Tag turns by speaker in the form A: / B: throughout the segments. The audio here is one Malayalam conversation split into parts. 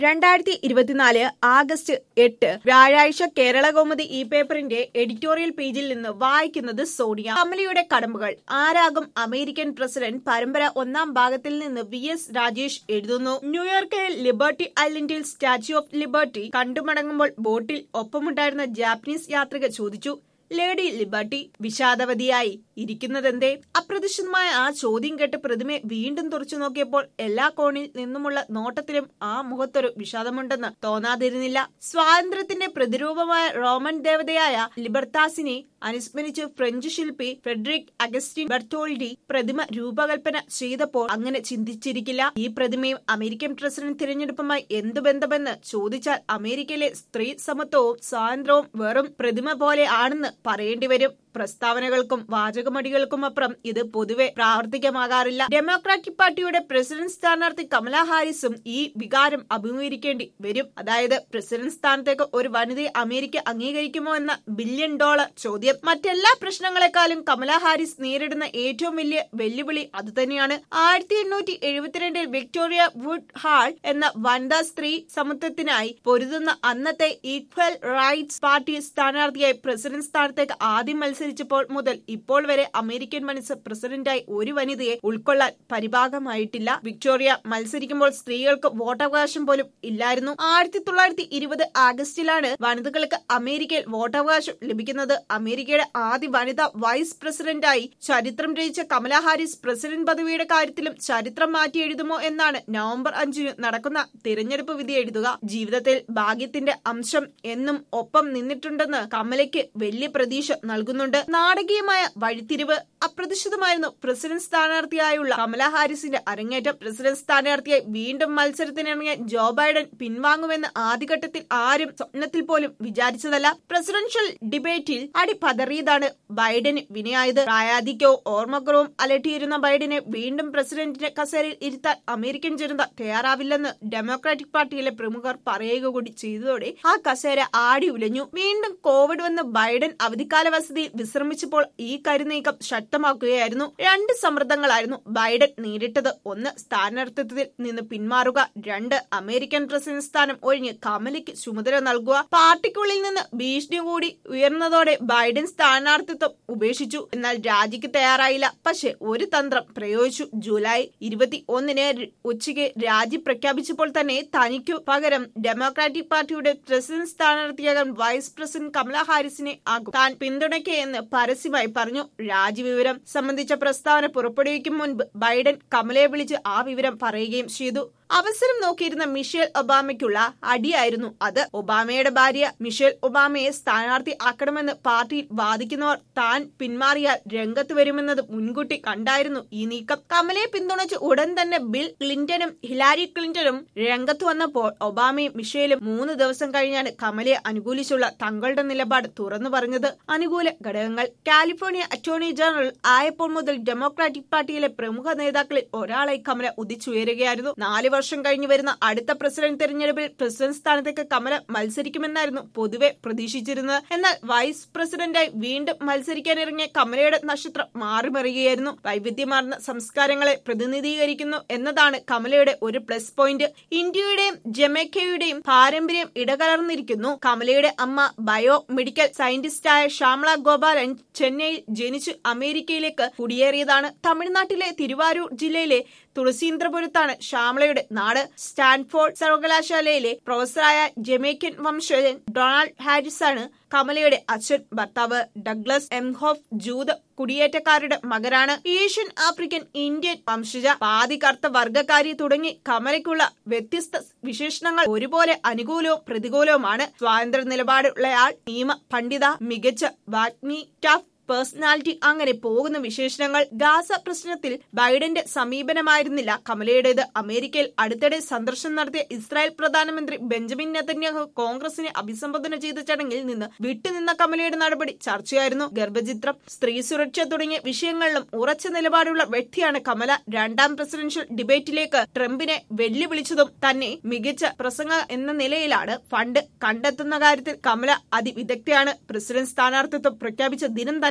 A: രണ്ടായിരത്തി ഇരുപത്തിനാല് ആഗസ്റ്റ് എട്ട് വ്യാഴാഴ്ച കേരള കൗമുദി ഈ പേപ്പറിന്റെ എഡിറ്റോറിയൽ പേജിൽ നിന്ന് വായിക്കുന്നത് സോണിയ കമലയുടെ കടമ്പകൾ ആരാകും അമേരിക്കൻ പ്രസിഡന്റ് പരമ്പര ഒന്നാം ഭാഗത്തിൽ നിന്ന് വി എസ് രാജേഷ് എഴുതുന്നു ന്യൂയോർക്കിലെ ലിബർട്ടി ഐലൻഡിൽ സ്റ്റാച്യു ഓഫ് ലിബർട്ടി കണ്ടുമടങ്ങുമ്പോൾ ബോട്ടിൽ ഒപ്പമുണ്ടായിരുന്ന ജാപ്പനീസ് യാത്രിക ചോദിച്ചു ലേഡി ലിബർട്ടി വിഷാദവതിയായി ഇരിക്കുന്നതെന്തേ അപ്രതീക്ഷിതമായ ആ ചോദ്യം കേട്ട് പ്രതിമയെ വീണ്ടും തുറച്ചു നോക്കിയപ്പോൾ എല്ലാ കോണിൽ നിന്നുമുള്ള നോട്ടത്തിലും ആ മുഖത്തൊരു വിഷാദമുണ്ടെന്ന് തോന്നാതിരുന്നില്ല സ്വാതന്ത്ര്യത്തിന്റെ പ്രതിരൂപമായ റോമൻ ദേവതയായ ലിബർത്താസിനെ അനുസ്മരിച്ച് ഫ്രഞ്ച് ശില്പി ഫ്രെഡറിക് അഗസ്റ്റിൻ ബെർത്തോൾഡി പ്രതിമ രൂപകൽപ്പന ചെയ്തപ്പോൾ അങ്ങനെ ചിന്തിച്ചിരിക്കില്ല ഈ പ്രതിമയും അമേരിക്കൻ പ്രസിഡന്റ് തിരഞ്ഞെടുപ്പുമായി എന്തു ബന്ധമെന്ന് ചോദിച്ചാൽ അമേരിക്കയിലെ സ്ത്രീ സമത്വവും സ്വാതന്ത്ര്യവും വെറും പ്രതിമ പോലെ ആണെന്ന് പറയേണ്ടി വരും പ്രസ്താവനകൾക്കും വാചകമടികൾക്കും അപ്പുറം ഇത് പൊതുവെ പ്രാവർത്തികമാകാറില്ല ഡെമോക്രാറ്റിക് പാർട്ടിയുടെ പ്രസിഡന്റ് സ്ഥാനാർത്ഥി കമല ഹാരിസും ഈ വികാരം അഭിമുഖീകരിക്കേണ്ടി വരും അതായത് പ്രസിഡന്റ് സ്ഥാനത്തേക്ക് ഒരു വനിതയെ അമേരിക്ക അംഗീകരിക്കുമോ എന്ന ബില്യൺ ഡോളർ ചോദ്യം മറ്റെല്ലാ പ്രശ്നങ്ങളെക്കാളും കമല ഹാരിസ് നേരിടുന്ന ഏറ്റവും വലിയ വെല്ലുവിളി അതുതന്നെയാണ് ആയിരത്തി എണ്ണൂറ്റി എഴുപത്തിരണ്ടിൽ വിക്ടോറിയ വുഡ് ഹാൾ എന്ന വനിതാ സ്ത്രീ സമത്വത്തിനായി പൊരുതുന്ന അന്നത്തെ ഈക്വൽ റൈറ്റ്സ് പാർട്ടി സ്ഥാനാർത്ഥിയായി പ്രസിഡന്റ് സ്ഥാനത്തേക്ക് ആദ്യം മത്സരിച്ചപ്പോൾ മുതൽ ഇപ്പോൾ വരെ അമേരിക്കൻ മനസ്സ് പ്രസിഡന്റായി ഒരു വനിതയെ ഉൾക്കൊള്ളാൻ പരിഭാഗമായിട്ടില്ല വിക്ടോറിയ മത്സരിക്കുമ്പോൾ സ്ത്രീകൾക്ക് വോട്ടവകാശം പോലും ഇല്ലായിരുന്നു ആയിരത്തി തൊള്ളായിരത്തി ഇരുപത് ആഗസ്റ്റിലാണ് വനിതകൾക്ക് അമേരിക്കയിൽ വോട്ടവകാശം ലഭിക്കുന്നത് അമേരിക്കയുടെ ആദ്യ വനിതാ വൈസ് പ്രസിഡന്റായി ചരിത്രം രചിച്ച കമല ഹാരിസ് പ്രസിഡന്റ് പദവിയുടെ കാര്യത്തിലും ചരിത്രം മാറ്റി എഴുതുമോ എന്നാണ് നവംബർ അഞ്ചിന് നടക്കുന്ന തിരഞ്ഞെടുപ്പ് വിധി എഴുതുക ജീവിതത്തിൽ ഭാഗ്യത്തിന്റെ അംശം എന്നും ഒപ്പം നിന്നിട്ടുണ്ടെന്ന് കമലയ്ക്ക് വലിയ പ്രതീക്ഷ നൽകുന്നുണ്ട് നാടകീയമായ വഴിത്തിരിവ് അപ്രതീക്ഷിതമായിരുന്നു പ്രസിഡന്റ് സ്ഥാനാർത്ഥിയായുള്ള കമല ഹാരിസിന്റെ അരങ്ങേറ്റം പ്രസിഡന്റ് സ്ഥാനാർത്ഥിയായി വീണ്ടും മത്സരത്തിനിറങ്ങിയ ജോ ബൈഡൻ പിൻവാങ്ങുമെന്ന് ആദ്യഘട്ടത്തിൽ ആരും സ്വപ്നത്തിൽ പോലും വിചാരിച്ചതല്ല പ്രസിഡൻഷ്യൽ ഡിബേറ്റിൽ അടി പതറിയതാണ് ബൈഡന് വിനയായത് പ്രായാധിക്യവും ഓർമ്മക്കുറവും അലട്ടിയിരുന്ന ബൈഡനെ വീണ്ടും പ്രസിഡന്റിന്റെ കസേരയിൽ ഇരുത്താൻ അമേരിക്കൻ ജനത തയ്യാറാവില്ലെന്ന് ഡെമോക്രാറ്റിക് പാർട്ടിയിലെ പ്രമുഖർ പറയുക കൂടി ചെയ്തതോടെ ആ കസേര ആടി ഉലഞ്ഞു വീണ്ടും കോവിഡ് വന്ന് ബൈഡൻ അവധിക്കാല വസതിയിൽ വിശ്രമിച്ചപ്പോൾ ഈ കരുനീക്കം ശക്തമാക്കുകയായിരുന്നു രണ്ട് സമ്മർദ്ദങ്ങളായിരുന്നു ബൈഡൻ നേരിട്ടത് ഒന്ന് സ്ഥാനാർത്ഥിത്വത്തിൽ നിന്ന് പിന്മാറുക രണ്ട് അമേരിക്കൻ പ്രസിഡന്റ് സ്ഥാനം ഒഴിഞ്ഞ് കമലയ്ക്ക് ചുമതല നൽകുക പാർട്ടിക്കുള്ളിൽ നിന്ന് ഭീഷണി കൂടി ഉയർന്നതോടെ ബൈഡൻ സ്ഥാനാർത്ഥിത്വം ഉപേക്ഷിച്ചു എന്നാൽ രാജിക്ക് തയ്യാറായില്ല പക്ഷെ ഒരു തന്ത്രം പ്രയോഗിച്ചു ജൂലൈ ഇരുപത്തി ഒന്നിന് ഉച്ചയ്ക്ക് രാജി പ്രഖ്യാപിച്ചപ്പോൾ തന്നെ തനിക്കു പകരം ഡെമോക്രാറ്റിക് പാർട്ടിയുടെ പ്രസിഡന്റ് സ്ഥാനാർത്ഥിയാകാൻ വൈസ് പ്രസിഡന്റ് കമല ഹാരിസിനെ ആകും താൻ പിന്തുണയ്ക്കുകയെന്ന് പരസ്യമായി പറഞ്ഞു രാജിവിവരം സംബന്ധിച്ച പ്രസ്താവന പുറപ്പെടുവിക്കും മുൻപ് ബൈഡൻ കമലയെ വിളിച്ച് ആ വിവരം പറയുകയും ചെയ്തു അവസരം നോക്കിയിരുന്ന മിഷേൽ ഒബാമയ്ക്കുള്ള അടിയായിരുന്നു അത് ഒബാമയുടെ ഭാര്യ മിഷേൽ ഒബാമയെ സ്ഥാനാർത്ഥി ആക്കണമെന്ന് പാർട്ടിയിൽ വാദിക്കുന്നവർ താൻ പിന്മാറിയാൽ രംഗത്ത് വരുമെന്നത് മുൻകൂട്ടി കണ്ടായിരുന്നു ഈ നീക്കം കമലയെ പിന്തുണച്ച് ഉടൻ തന്നെ ബിൽ ക്ലിന്റണും ഹിലാരി ക്ലിന്റണും രംഗത്ത് വന്നപ്പോൾ ഒബാമയും മിഷേലും മൂന്ന് ദിവസം കഴിഞ്ഞാണ് കമലയെ അനുകൂലിച്ചുള്ള തങ്ങളുടെ നിലപാട് തുറന്നു പറഞ്ഞത് അനുകൂല ഘടകങ്ങൾ കാലിഫോർണിയ അറ്റോർണി ജനറൽ ആയപ്പോൾ മുതൽ ഡെമോക്രാറ്റിക് പാർട്ടിയിലെ പ്രമുഖ നേതാക്കളിൽ ഒരാളായി കമല ഉദിച്ചുയരുകയായിരുന്നു നാല് വർഷം കഴിഞ്ഞു വരുന്ന അടുത്ത പ്രസിഡന്റ് തെരഞ്ഞെടുപ്പിൽ പ്രസിഡന്റ് സ്ഥാനത്തേക്ക് കമല മത്സരിക്കുമെന്നായിരുന്നു പൊതുവെ പ്രതീക്ഷിച്ചിരുന്നത് എന്നാൽ വൈസ് പ്രസിഡന്റായി വീണ്ടും മത്സരിക്കാനിറങ്ങിയ കമലയുടെ നക്ഷത്രം മാറിമറിയുകയായിരുന്നു വൈവിധ്യമാർന്ന സംസ്കാരങ്ങളെ പ്രതിനിധീകരിക്കുന്നു എന്നതാണ് കമലയുടെ ഒരു പ്ലസ് പോയിന്റ് ഇന്ത്യയുടെയും ജമൈക്കയുടെയും പാരമ്പര്യം ഇടകലർന്നിരിക്കുന്നു കമലയുടെ അമ്മ ബയോ മെഡിക്കൽ സയന്റിസ്റ്റായ ശ്യാമള ഗോപാലൻ ചെന്നൈയിൽ ജനിച്ച് അമേരിക്കയിലേക്ക് കുടിയേറിയതാണ് തമിഴ്നാട്ടിലെ തിരുവാരൂർ ജില്ലയിലെ തുളസീന്ദ്രപുരത്താണ് ശ്യാമളയുടെ നാട് സ്റ്റാൻഫോർഡ് സർവകലാശാലയിലെ പ്രൊഫസറായ ജമൈക്കൻ വംശജൻ ഡൊണാൾഡ് ഹാരിസ് ആണ് കമലയുടെ അച്ഛൻ ഭർത്താവ് ഡഗ്ലസ് എംഹോഫ് ജൂത കുടിയേറ്റക്കാരുടെ മകനാണ് ഏഷ്യൻ ആഫ്രിക്കൻ ഇന്ത്യൻ വംശജ പാതി കർത്ത വർഗക്കാരി തുടങ്ങി കമലയ്ക്കുള്ള വ്യത്യസ്ത വിശേഷണങ്ങൾ ഒരുപോലെ അനുകൂലവും പ്രതികൂലവുമാണ് സ്വാതന്ത്ര്യ നിലപാടുള്ളയാൾ നിയമ പണ്ഡിത മികച്ച വാഗ്മി ടഫ് പേഴ്സണാലിറ്റി അങ്ങനെ പോകുന്ന വിശേഷണങ്ങൾ ഗാസ പ്രശ്നത്തിൽ ബൈഡന്റെ സമീപനമായിരുന്നില്ല കമലയുടേത് അമേരിക്കയിൽ അടുത്തിടെ സന്ദർശനം നടത്തിയ ഇസ്രായേൽ പ്രധാനമന്ത്രി ബെഞ്ചമിൻ നെതന്യാഹു കോൺഗ്രസിനെ അഭിസംബോധന ചെയ്ത ചടങ്ങിൽ നിന്ന് വിട്ടുനിന്ന കമലയുടെ നടപടി ചർച്ചയായിരുന്നു ഗർഭചിത്രം സ്ത്രീ സുരക്ഷ തുടങ്ങിയ വിഷയങ്ങളിലും ഉറച്ച നിലപാടുള്ള വ്യക്തിയാണ് കമല രണ്ടാം പ്രസിഡൻഷ്യൽ ഡിബേറ്റിലേക്ക് ട്രംപിനെ വെല്ലുവിളിച്ചതും തന്നെ മികച്ച പ്രസംഗ എന്ന നിലയിലാണ് ഫണ്ട് കണ്ടെത്തുന്ന കാര്യത്തിൽ കമല അതിവിദഗ്ധയാണ് പ്രസിഡന്റ് സ്ഥാനാർത്ഥിത്വം പ്രഖ്യാപിച്ച ദിനം തന്നെ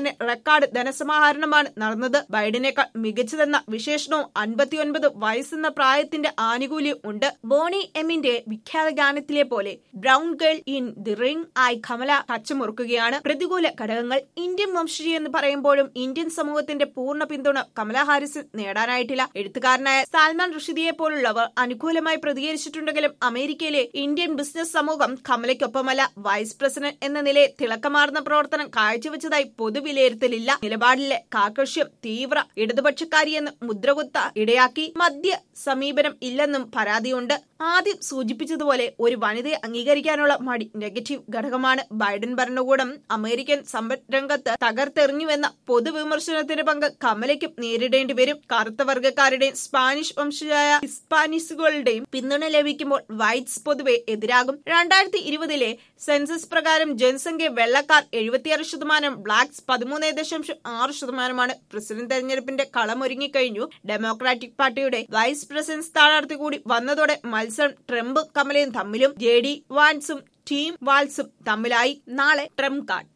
A: തന്നെ റെക്കോർഡ് ധനസമാഹരണമാണ് നടന്നത് ബൈഡനേക്കാൾ മികച്ചതെന്ന വിശേഷണവും അൻപത്തിയൊൻപത് വയസ്സെന്ന പ്രായത്തിന്റെ ആനുകൂല്യം ഉണ്ട് ബോണി എമ്മിന്റെ വിഖ്യാത ഗാനത്തിലെ പോലെ brown girl in the ring ആയി കമല കച്ചമുറുക്കുകയാണ് പ്രതികൂല ഘടകങ്ങൾ ഇന്ത്യൻ വംശജി എന്ന് പറയുമ്പോഴും ഇന്ത്യൻ സമൂഹത്തിന്റെ പൂർണ്ണ പിന്തുണ കമല ഹാരിസിൽ നേടാനായിട്ടില്ല എഴുത്തുകാരനായ സാൽമാൻ റുഷിദിയെ പോലുള്ളവർ അനുകൂലമായി പ്രതികരിച്ചിട്ടുണ്ടെങ്കിലും അമേരിക്കയിലെ ഇന്ത്യൻ ബിസിനസ് സമൂഹം കമലയ്ക്കൊപ്പമല്ല വൈസ് പ്രസിഡന്റ് എന്ന നിലയിൽ തിളക്കമാർന്ന പ്രവർത്തനം കാഴ്ചവെച്ചതായി പൊതുവിലയിരുത്തലില്ല നിലപാടിലെ കാകർഷ്യം തീവ്ര ഇടതുപക്ഷക്കാരിയെന്ന് മുദ്രകുത്ത ഇടയാക്കി മദ്യ സമീപനം ഇല്ലെന്നും പരാതിയുണ്ട് ആദ്യം സൂചിപ്പിച്ചതുപോലെ ഒരു വനിതയെ അംഗീകരിക്കാനുള്ള മടി നെഗറ്റീവ് ഘടകമാണ് ബൈഡൻ ഭരണകൂടം അമേരിക്കൻ സമ്പദ്രംഗത്ത് തകർത്തെറിഞ്ഞുവെന്ന പൊതുവിമർശനത്തിന്റെ പങ്ക് കമലയ്ക്കും നേരിടേണ്ടി വരും കറുത്ത വർഗ്ഗക്കാരുടെയും സ്പാനിഷ് വംശജായ ഹിസ്പാനിസുകളുടെയും പിന്തുണ ലഭിക്കുമ്പോൾ വൈറ്റ്സ് പൊതുവെ എതിരാകും രണ്ടായിരത്തി ഇരുപതിലെ സെൻസസ് പ്രകാരം ജനസംഖ്യ വെള്ളക്കാർ എഴുപത്തിയാറ് ശതമാനം ബ്ലാക്സ് പതിമൂന്ന് ദശാംശം ആറ് ശതമാനമാണ് പ്രസിഡന്റ് തെരഞ്ഞെടുപ്പിന്റെ കളമൊരുങ്ങിക്കഴിഞ്ഞു ഡെമോക്രാറ്റിക് പാർട്ടിയുടെ വൈസ് പ്രസിഡന്റ് സ്ഥാനാർത്ഥി കൂടി വന്നതോടെ മത്സരം ട്രംപ് കമലയും തമ്മിലും ജെ ഡി വാൻസും ടീം വാൾസും തമ്മിലായി നാളെ ട്രംപ് കാർഡ്